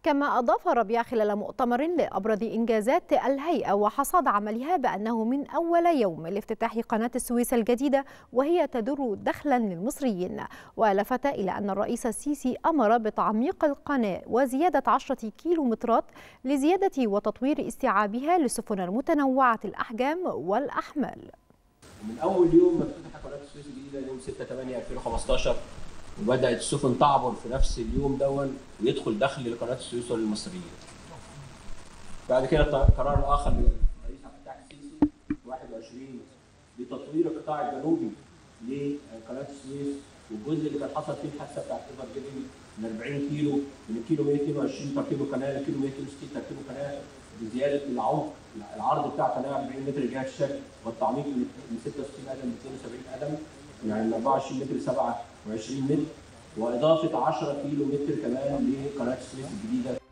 كما أضاف ربيع خلال مؤتمر لأبرز إنجازات الهيئة وحصاد عملها بأنه من أول يوم لافتتاح قناة السويس الجديدة وهي تدر دخلا للمصريين ولفت إلى أن الرئيس السيسي أمر بتعميق القناة وزيادة عشرة كيلومترات لزيادة وتطوير استيعابها للسفن المتنوعة الأحجام والأحمال من اول يوم ما فتح قناه السويس الجديده يوم 6 8 2015 وبدات السفن تعبر في نفس اليوم دون ويدخل دخل لقناه السويس للمصريين. بعد كده قرار اخر من الرئيس عبد الفتاح السيسي 21 لتطوير القطاع الجنوبي لقناه السويس والجزء اللي كان حصل فيه الحادثه بتاعت ايفر جيفنج من 40 كيلو من الكيلو 122 تركيبه قناه لكيلو 162 تركيبه قناه بزياده العمق العرض بتاع قناه 40 متر جهه الشرق والتعميق من 66 قدم ل 72 قدم يعني من 24 متر ل 27 متر واضافه 10 كيلو متر كمان لقناه السويس الجديده